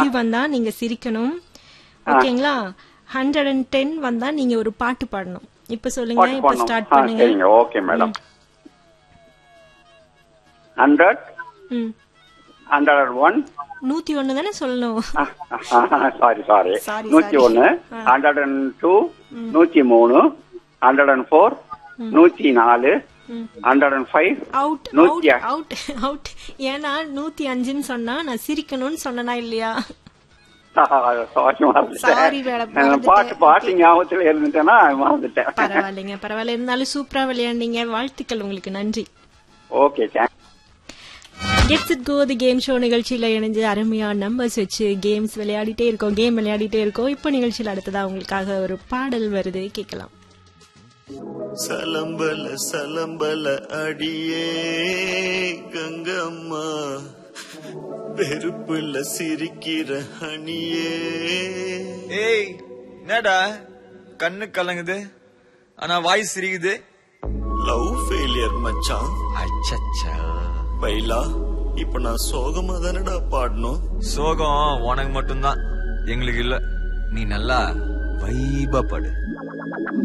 கேள்வி வந்தா நீங்க சிரிக்கணும் ஓகேங்களா ஹண்ட்ரட் அண்ட் டென் வந்தா நீங்க ஒரு பாட்டு பாடணும் இப்ப சொல்லுங்க பாட்டு இப்ப பண்ணணும் ஸ்டார்ட் ஆ, பண்ணுங்க சரிங்க ஓகே மேடம் ஹண்ட்ரட் ம். ஹண்ட்ரட் ஒன் நூத்தி ஒண்ணு தானே சொல்லணும் சாரி சாரி Sorry, நூத்தி sorry. ஒன்னு ஹண்ட்ரட் அண்ட் டூ நூத்தி மூணு ஹண்ட்ரட் அண்ட் ஃபோர் நூத்தி நாலு ஹண்ட்ரட் அண்ட் ஃபைவ் அவுட் நூத்தி அவுட் அவுட் அவுட் ஏன்னா நூத்தி அஞ்சுன்னு சொன்னா நான் சிரிக்கணும்னு சொன்னனா இல்லையா சாரி Sorry, madam. மறந்துட்டேன் பாட்டு பாட்டு ஞாபகத்துல இருந்துட்டேன்னா மறந்துட்டேன் பரவாயில்லைங்க பரவாயில்ல இருந்தாலும் சூப்பரா விளையாண்டீங்க வாழ்த்துக்கள் உங்களுக்கு நன்றி okay thank gets it go the game show நிகழ்ச்சியில இணைஞ்சு அருமையா நம்பர்ஸ் வச்சு கேம்ஸ் விளையாடிட்டே இருக்கோம் கேம் விளையாடிட்டே இருக்கோம் இப்போ நிகழ்ச்சியில் அடுத்ததா உங்களுக்காக ஒரு பாடல் வருது கேட்கலாம் சலம்பல சலம்பல அடியே கங்கம்மா வெறுப்புல சிரிக்கிற ஹனியே ஏய் என்னடா கண்ணு கலங்குது ஆனா வாய் சிரிக்குது லவ் ஃபெயிலியர் மச்சான் அச்சச்சா பைலா இப்ப நான் சோகமா தானடா பாடணும் சோகம் உனக்கு மட்டும்தான் எங்களுக்கு இல்ல நீ நல்லா வைபா படு